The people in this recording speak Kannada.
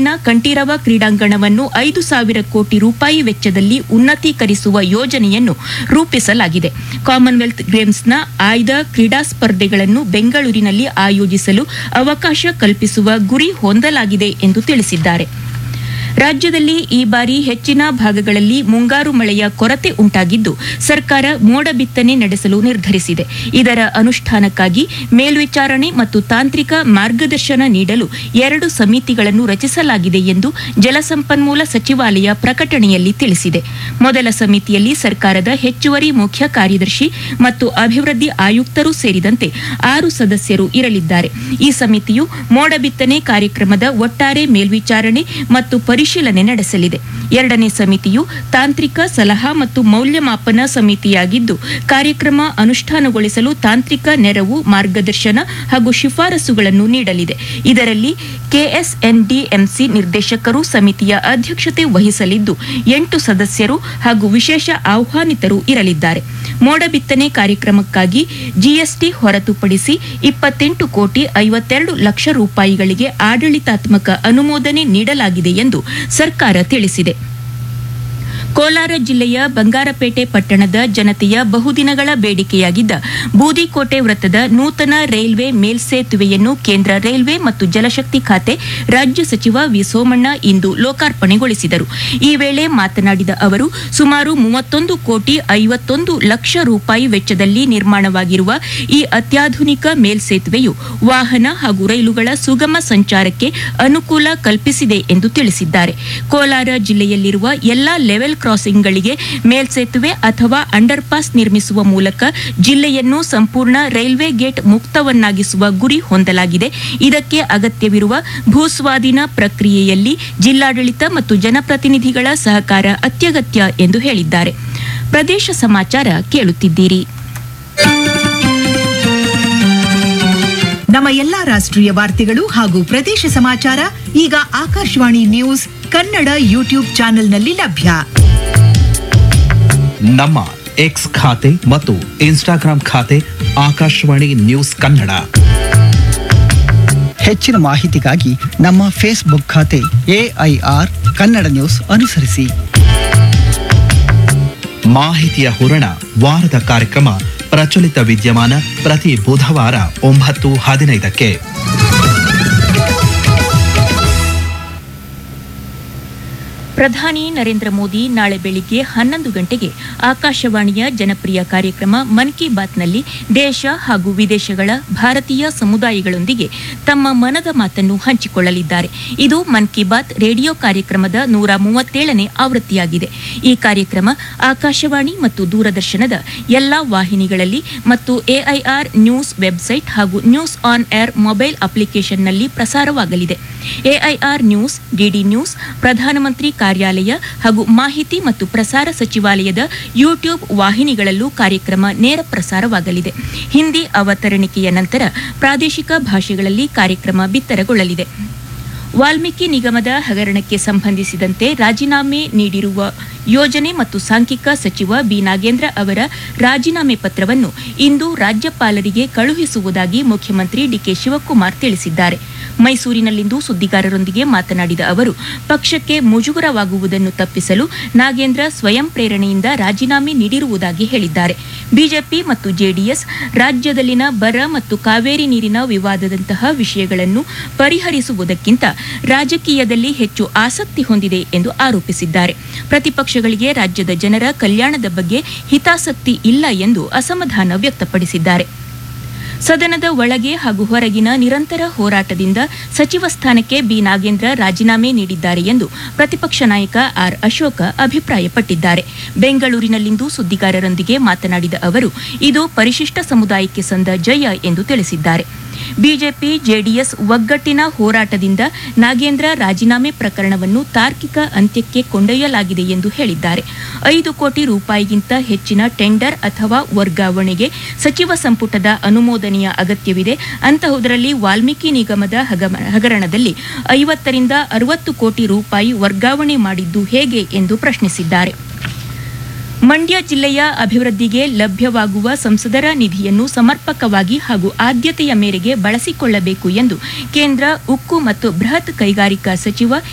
ಇಲ್ಲಿನ ಕಂಠೀರವ ಕ್ರೀಡಾಂಗಣವನ್ನು ಐದು ಸಾವಿರ ಕೋಟಿ ರೂಪಾಯಿ ವೆಚ್ಚದಲ್ಲಿ ಉನ್ನತೀಕರಿಸುವ ಯೋಜನೆಯನ್ನು ರೂಪಿಸಲಾಗಿದೆ ಕಾಮನ್ವೆಲ್ತ್ ಗೇಮ್ಸ್ನ ಆಯ್ದ ಕ್ರೀಡಾ ಸ್ಪರ್ಧೆಗಳನ್ನು ಬೆಂಗಳೂರಿನಲ್ಲಿ ಆಯೋಜಿಸಲು ಅವಕಾಶ ಕಲ್ಪಿಸುವ ಗುರಿ ಹೊಂದಲಾಗಿದೆ ಎಂದು ತಿಳಿಸಿದ್ದಾರೆ ರಾಜ್ಯದಲ್ಲಿ ಈ ಬಾರಿ ಹೆಚ್ಚಿನ ಭಾಗಗಳಲ್ಲಿ ಮುಂಗಾರು ಮಳೆಯ ಕೊರತೆ ಉಂಟಾಗಿದ್ದು ಸರ್ಕಾರ ಮೋಡ ಬಿತ್ತನೆ ನಡೆಸಲು ನಿರ್ಧರಿಸಿದೆ ಇದರ ಅನುಷ್ಠಾನಕ್ಕಾಗಿ ಮೇಲ್ವಿಚಾರಣೆ ಮತ್ತು ತಾಂತ್ರಿಕ ಮಾರ್ಗದರ್ಶನ ನೀಡಲು ಎರಡು ಸಮಿತಿಗಳನ್ನು ರಚಿಸಲಾಗಿದೆ ಎಂದು ಜಲಸಂಪನ್ಮೂಲ ಸಚಿವಾಲಯ ಪ್ರಕಟಣೆಯಲ್ಲಿ ತಿಳಿಸಿದೆ ಮೊದಲ ಸಮಿತಿಯಲ್ಲಿ ಸರ್ಕಾರದ ಹೆಚ್ಚುವರಿ ಮುಖ್ಯ ಕಾರ್ಯದರ್ಶಿ ಮತ್ತು ಅಭಿವೃದ್ಧಿ ಆಯುಕ್ತರು ಸೇರಿದಂತೆ ಆರು ಸದಸ್ಯರು ಇರಲಿದ್ದಾರೆ ಈ ಸಮಿತಿಯು ಮೋಡ ಬಿತ್ತನೆ ಕಾರ್ಯಕ್ರಮದ ಒಟ್ಟಾರೆ ಮೇಲ್ವಿಚಾರಣೆ ಮತ್ತು ಪರಿಶೀಲನೆ ನಡೆಸಲಿದೆ ಎರಡನೇ ಸಮಿತಿಯು ತಾಂತ್ರಿಕ ಸಲಹಾ ಮತ್ತು ಮೌಲ್ಯಮಾಪನ ಸಮಿತಿಯಾಗಿದ್ದು ಕಾರ್ಯಕ್ರಮ ಅನುಷ್ಠಾನಗೊಳಿಸಲು ತಾಂತ್ರಿಕ ನೆರವು ಮಾರ್ಗದರ್ಶನ ಹಾಗೂ ಶಿಫಾರಸುಗಳನ್ನು ನೀಡಲಿದೆ ಇದರಲ್ಲಿ ಕೆಎಸ್ಎನ್ಡಿಎಂಸಿ ನಿರ್ದೇಶಕರು ಸಮಿತಿಯ ಅಧ್ಯಕ್ಷತೆ ವಹಿಸಲಿದ್ದು ಎಂಟು ಸದಸ್ಯರು ಹಾಗೂ ವಿಶೇಷ ಆಹ್ವಾನಿತರು ಇರಲಿದ್ದಾರೆ ಮೋಡ ಬಿತ್ತನೆ ಕಾರ್ಯಕ್ರಮಕ್ಕಾಗಿ ಜಿಎಸ್ಟಿ ಹೊರತುಪಡಿಸಿ ಇಪ್ಪತ್ತೆಂಟು ಕೋಟಿ ಐವತ್ತೆರಡು ಲಕ್ಷ ರೂಪಾಯಿಗಳಿಗೆ ಆಡಳಿತಾತ್ಮಕ ಅನುಮೋದನೆ ನೀಡಲಾಗಿದೆ ಎಂದು ಸರ್ಕಾರ ತಿಳಿಸಿದೆ ಕೋಲಾರ ಜಿಲ್ಲೆಯ ಬಂಗಾರಪೇಟೆ ಪಟ್ಟಣದ ಜನತೆಯ ಬಹುದಿನಗಳ ಬೇಡಿಕೆಯಾಗಿದ್ದ ಬೂದಿಕೋಟೆ ವೃತ್ತದ ನೂತನ ರೈಲ್ವೆ ಮೇಲ್ಸೇತುವೆಯನ್ನು ಕೇಂದ್ರ ರೈಲ್ವೆ ಮತ್ತು ಜಲಶಕ್ತಿ ಖಾತೆ ರಾಜ್ಯ ಸಚಿವ ವಿ ಸೋಮಣ್ಣ ಇಂದು ಲೋಕಾರ್ಪಣೆಗೊಳಿಸಿದರು ಈ ವೇಳೆ ಮಾತನಾಡಿದ ಅವರು ಸುಮಾರು ಮೂವತ್ತೊಂದು ಕೋಟಿ ಐವತ್ತೊಂದು ಲಕ್ಷ ರೂಪಾಯಿ ವೆಚ್ಚದಲ್ಲಿ ನಿರ್ಮಾಣವಾಗಿರುವ ಈ ಅತ್ಯಾಧುನಿಕ ಮೇಲ್ಸೇತುವೆಯು ವಾಹನ ಹಾಗೂ ರೈಲುಗಳ ಸುಗಮ ಸಂಚಾರಕ್ಕೆ ಅನುಕೂಲ ಕಲ್ಪಿಸಿದೆ ಎಂದು ತಿಳಿಸಿದ್ದಾರೆ ಕೋಲಾರ ಜಿಲ್ಲೆಯಲ್ಲಿರುವ ಎಲ್ಲಾ ಲೆವೆಲ್ ಕ್ರಾಸಿಂಗ್ಗಳಿಗೆ ಮೇಲ್ಸೇತುವೆ ಅಥವಾ ಅಂಡರ್ ಪಾಸ್ ನಿರ್ಮಿಸುವ ಮೂಲಕ ಜಿಲ್ಲೆಯನ್ನು ಸಂಪೂರ್ಣ ರೈಲ್ವೆ ಗೇಟ್ ಮುಕ್ತವನ್ನಾಗಿಸುವ ಗುರಿ ಹೊಂದಲಾಗಿದೆ ಇದಕ್ಕೆ ಅಗತ್ಯವಿರುವ ಭೂಸ್ವಾಧೀನ ಪ್ರಕ್ರಿಯೆಯಲ್ಲಿ ಜಿಲ್ಲಾಡಳಿತ ಮತ್ತು ಜನಪ್ರತಿನಿಧಿಗಳ ಸಹಕಾರ ಅತ್ಯಗತ್ಯ ಎಂದು ಹೇಳಿದ್ದಾರೆ ಪ್ರದೇಶ ಸಮಾಚಾರ ಕೇಳುತ್ತಿದ್ದೀರಿ ನಮ್ಮ ಎಲ್ಲಾ ರಾಷ್ಟ್ರೀಯ ವಾರ್ತೆಗಳು ಹಾಗೂ ಪ್ರದೇಶ ಸಮಾಚಾರ ಈಗ ಆಕಾಶವಾಣಿ ನ್ಯೂಸ್ ಕನ್ನಡ ಯೂಟ್ಯೂಬ್ ಚಾನೆಲ್ನಲ್ಲಿ ಲಭ್ಯ ನಮ್ಮ ಎಕ್ಸ್ ಖಾತೆ ಮತ್ತು ಇನ್ಸ್ಟಾಗ್ರಾಂ ಖಾತೆ ಆಕಾಶವಾಣಿ ನ್ಯೂಸ್ ಕನ್ನಡ ಹೆಚ್ಚಿನ ಮಾಹಿತಿಗಾಗಿ ನಮ್ಮ ಫೇಸ್ಬುಕ್ ಖಾತೆ ಎಐಆರ್ ಕನ್ನಡ ನ್ಯೂಸ್ ಅನುಸರಿಸಿ ಮಾಹಿತಿಯ ಹೂರಣ ವಾರದ ಕಾರ್ಯಕ್ರಮ ಪ್ರಚಲಿತ ವಿದ್ಯಮಾನ ಪ್ರತಿ ಬುಧವಾರ ಒಂಬತ್ತು ಹದಿನೈದಕ್ಕೆ ಪ್ರಧಾನಿ ನರೇಂದ್ರ ಮೋದಿ ನಾಳೆ ಬೆಳಿಗ್ಗೆ ಹನ್ನೊಂದು ಗಂಟೆಗೆ ಆಕಾಶವಾಣಿಯ ಜನಪ್ರಿಯ ಕಾರ್ಯಕ್ರಮ ಮನ್ ಕಿ ಬಾತ್ನಲ್ಲಿ ದೇಶ ಹಾಗೂ ವಿದೇಶಗಳ ಭಾರತೀಯ ಸಮುದಾಯಗಳೊಂದಿಗೆ ತಮ್ಮ ಮನದ ಮಾತನ್ನು ಹಂಚಿಕೊಳ್ಳಲಿದ್ದಾರೆ ಇದು ಮನ್ ಕಿ ಬಾತ್ ರೇಡಿಯೋ ಕಾರ್ಯಕ್ರಮದ ನೂರ ಮೂವತ್ತೇಳನೇ ಆವೃತ್ತಿಯಾಗಿದೆ ಈ ಕಾರ್ಯಕ್ರಮ ಆಕಾಶವಾಣಿ ಮತ್ತು ದೂರದರ್ಶನದ ಎಲ್ಲಾ ವಾಹಿನಿಗಳಲ್ಲಿ ಮತ್ತು ಎಐಆರ್ ನ್ಯೂಸ್ ವೆಬ್ಸೈಟ್ ಹಾಗೂ ನ್ಯೂಸ್ ಆನ್ ಏರ್ ಮೊಬೈಲ್ ಅಪ್ಲಿಕೇಶನ್ನಲ್ಲಿ ಪ್ರಸಾರವಾಗಲಿದೆ ಎಐಆರ್ ನ್ಯೂಸ್ ಡಿಡಿ ನ್ಯೂಸ್ ಪ್ರಧಾನಮಂತ್ರಿ ಕಾರ್ಯಾಲಯ ಹಾಗೂ ಮಾಹಿತಿ ಮತ್ತು ಪ್ರಸಾರ ಸಚಿವಾಲಯದ ಯೂಟ್ಯೂಬ್ ವಾಹಿನಿಗಳಲ್ಲೂ ಕಾರ್ಯಕ್ರಮ ನೇರ ಪ್ರಸಾರವಾಗಲಿದೆ ಹಿಂದಿ ಅವತರಣಿಕೆಯ ನಂತರ ಪ್ರಾದೇಶಿಕ ಭಾಷೆಗಳಲ್ಲಿ ಕಾರ್ಯಕ್ರಮ ಬಿತ್ತರಗೊಳ್ಳಲಿದೆ ವಾಲ್ಮೀಕಿ ನಿಗಮದ ಹಗರಣಕ್ಕೆ ಸಂಬಂಧಿಸಿದಂತೆ ರಾಜೀನಾಮೆ ನೀಡಿರುವ ಯೋಜನೆ ಮತ್ತು ಸಾಂಖ್ಯಿಕ ಸಚಿವ ಬಿ ನಾಗೇಂದ್ರ ಅವರ ರಾಜೀನಾಮೆ ಪತ್ರವನ್ನು ಇಂದು ರಾಜ್ಯಪಾಲರಿಗೆ ಕಳುಹಿಸುವುದಾಗಿ ಮುಖ್ಯಮಂತ್ರಿ ಡಿಕೆ ಶಿವಕುಮಾರ್ ತಿಳಿಸಿದ್ದಾರೆ ಮೈಸೂರಿನಲ್ಲಿಂದು ಸುದ್ದಿಗಾರರೊಂದಿಗೆ ಮಾತನಾಡಿದ ಅವರು ಪಕ್ಷಕ್ಕೆ ಮುಜುಗರವಾಗುವುದನ್ನು ತಪ್ಪಿಸಲು ನಾಗೇಂದ್ರ ಸ್ವಯಂ ಪ್ರೇರಣೆಯಿಂದ ರಾಜೀನಾಮೆ ನೀಡಿರುವುದಾಗಿ ಹೇಳಿದ್ದಾರೆ ಬಿಜೆಪಿ ಮತ್ತು ಜೆಡಿಎಸ್ ರಾಜ್ಯದಲ್ಲಿನ ಬರ ಮತ್ತು ಕಾವೇರಿ ನೀರಿನ ವಿವಾದದಂತಹ ವಿಷಯಗಳನ್ನು ಪರಿಹರಿಸುವುದಕ್ಕಿಂತ ರಾಜಕೀಯದಲ್ಲಿ ಹೆಚ್ಚು ಆಸಕ್ತಿ ಹೊಂದಿದೆ ಎಂದು ಆರೋಪಿಸಿದ್ದಾರೆ ಪ್ರತಿಪಕ್ಷಗಳಿಗೆ ರಾಜ್ಯದ ಜನರ ಕಲ್ಯಾಣದ ಬಗ್ಗೆ ಹಿತಾಸಕ್ತಿ ಇಲ್ಲ ಎಂದು ಅಸಮಾಧಾನ ವ್ಯಕ್ತಪಡಿಸಿದ್ದಾರೆ ಸದನದ ಒಳಗೆ ಹಾಗೂ ಹೊರಗಿನ ನಿರಂತರ ಹೋರಾಟದಿಂದ ಸಚಿವ ಸ್ಥಾನಕ್ಕೆ ಬಿ ನಾಗೇಂದ್ರ ರಾಜೀನಾಮೆ ನೀಡಿದ್ದಾರೆ ಎಂದು ಪ್ರತಿಪಕ್ಷ ನಾಯಕ ಆರ್ ಅಶೋಕ ಅಭಿಪ್ರಾಯಪಟ್ಟಿದ್ದಾರೆ ಬೆಂಗಳೂರಿನಲ್ಲಿಂದು ಸುದ್ದಿಗಾರರೊಂದಿಗೆ ಮಾತನಾಡಿದ ಅವರು ಇದು ಪರಿಶಿಷ್ಟ ಸಮುದಾಯಕ್ಕೆ ಸಂದ ಜಯ ಎಂದು ತಿಳಿಸಿದ್ದಾರೆ ಬಿಜೆಪಿ ಜೆಡಿಎಸ್ ಒಗ್ಗಟ್ಟಿನ ಹೋರಾಟದಿಂದ ನಾಗೇಂದ್ರ ರಾಜೀನಾಮೆ ಪ್ರಕರಣವನ್ನು ತಾರ್ಕಿಕ ಅಂತ್ಯಕ್ಕೆ ಕೊಂಡೊಯ್ಯಲಾಗಿದೆ ಎಂದು ಹೇಳಿದ್ದಾರೆ ಐದು ಕೋಟಿ ರೂಪಾಯಿಗಿಂತ ಹೆಚ್ಚಿನ ಟೆಂಡರ್ ಅಥವಾ ವರ್ಗಾವಣೆಗೆ ಸಚಿವ ಸಂಪುಟದ ಅನುಮೋದನೆಯ ಅಗತ್ಯವಿದೆ ಅಂತಹುದರಲ್ಲಿ ವಾಲ್ಮೀಕಿ ನಿಗಮದ ಹಗಮ- ಹಗರಣದಲ್ಲಿ ಐವತ್ತರಿಂದ ಅರವತ್ತು ಕೋಟಿ ರೂಪಾಯಿ ವರ್ಗಾವಣೆ ಮಾಡಿದ್ದು ಹೇಗೆ ಎಂದು ಪ್ರಶ್ನಿಸಿದ್ದಾರೆ ಮಂಡ್ಯ ಜಿಲ್ಲೆಯ ಅಭಿವೃದ್ಧಿಗೆ ಲಭ್ಯವಾಗುವ ಸಂಸದರ ನಿಧಿಯನ್ನು ಸಮರ್ಪಕವಾಗಿ ಹಾಗೂ ಆದ್ಯತೆಯ ಮೇರೆಗೆ ಬಳಸಿಕೊಳ್ಳಬೇಕು ಎಂದು ಕೇಂದ್ರ ಉಕ್ಕು ಮತ್ತು ಬೃಹತ್ ಕೈಗಾರಿಕಾ ಸಚಿವ